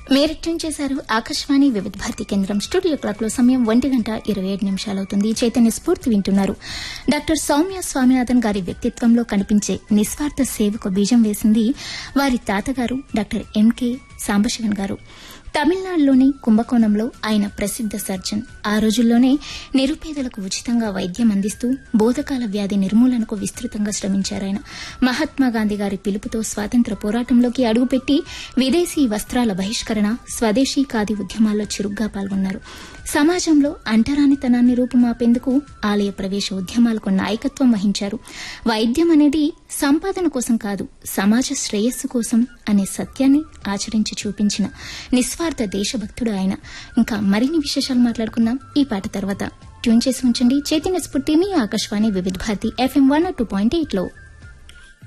మీరు ట్యూన్ చేశారు ఆకాశవాణి వివిధ భారతి కేంద్రం స్టూడియో క్లాక్ లో సమయం ఒంటి గంట ఇరవై ఏడు నిమిషాలవుతుంది చైతన్య స్ఫూర్తి వింటున్నారు డాక్టర్ సౌమ్య స్వామినాథన్ గారి వ్యక్తిత్వంలో కనిపించే నిస్వార్థ సేవకు బీజం వేసింది వారి తాతగారు డాక్టర్ ఎంకే సాంబశివన్ గారు తమిళనాడులోని కుంభకోణంలో ఆయన ప్రసిద్ద సర్జన్ ఆ రోజుల్లోనే నిరుపేదలకు ఉచితంగా వైద్యం అందిస్తూ బోధకాల వ్యాధి నిర్మూలనకు విస్తృతంగా శ్రమించారాయన మహాత్మా గాంధీ గారి పిలుపుతో స్వాతంత్ర పోరాటంలోకి అడుగుపెట్టి విదేశీ వస్త్రాల బహిష్కరణ స్వదేశీ ఖాదీ ఉద్యమాల్లో చురుగ్గా పాల్గొన్నారు సమాజంలో అంటరానితనాన్ని రూపుమాపేందుకు ఆలయ ప్రవేశ ఉద్యమాలకు నాయకత్వం వహించారు వైద్యం అనేది సంపాదన కోసం కాదు సమాజ శ్రేయస్సు కోసం అనే సత్యాన్ని ఆచరించి చూపించిన నిస్వార్థ దేశభక్తుడు ఆయన ఇంకా మరిన్ని విశేషాలు మాట్లాడుకుందాం ఈ పాట తర్వాత ట్యూన్ చేసి ఉంచండి చైతన్య స్ఫూర్తిని Akashvani Vividh Bharati FM one two point eight లో